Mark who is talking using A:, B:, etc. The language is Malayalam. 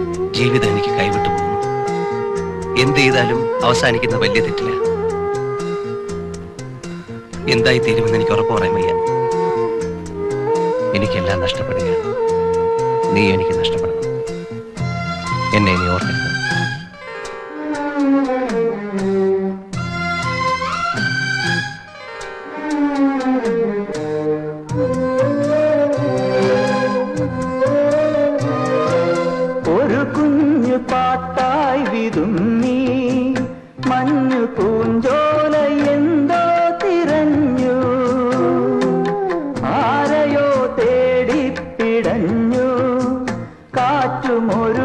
A: ജീവിതം എനിക്ക് കൈവിട്ടു പോകുന്നു എന്ത് ചെയ്താലും അവസാനിക്കുന്ന വലിയ തെറ്റില്ല എന്തായി തീരുമെന്ന് എനിക്ക് ഉറപ്പ് പറയാൻ വയ്യ എനിക്കെല്ലാം നഷ്ടപ്പെടുകയാണ് നീ എനിക്ക് നഷ്ടപ്പെടണം എന്നെ ഇനി ഓർക്കരുത്
B: ഒരു കുഞ്ഞു പാട്ടായി വിതുമ്മി മഞ്ഞു പൂഞ്ചോല എന്തോ തിരഞ്ഞു ആരെയോ തേടിപ്പിടഞ്ഞു കാറ്റുമൊരു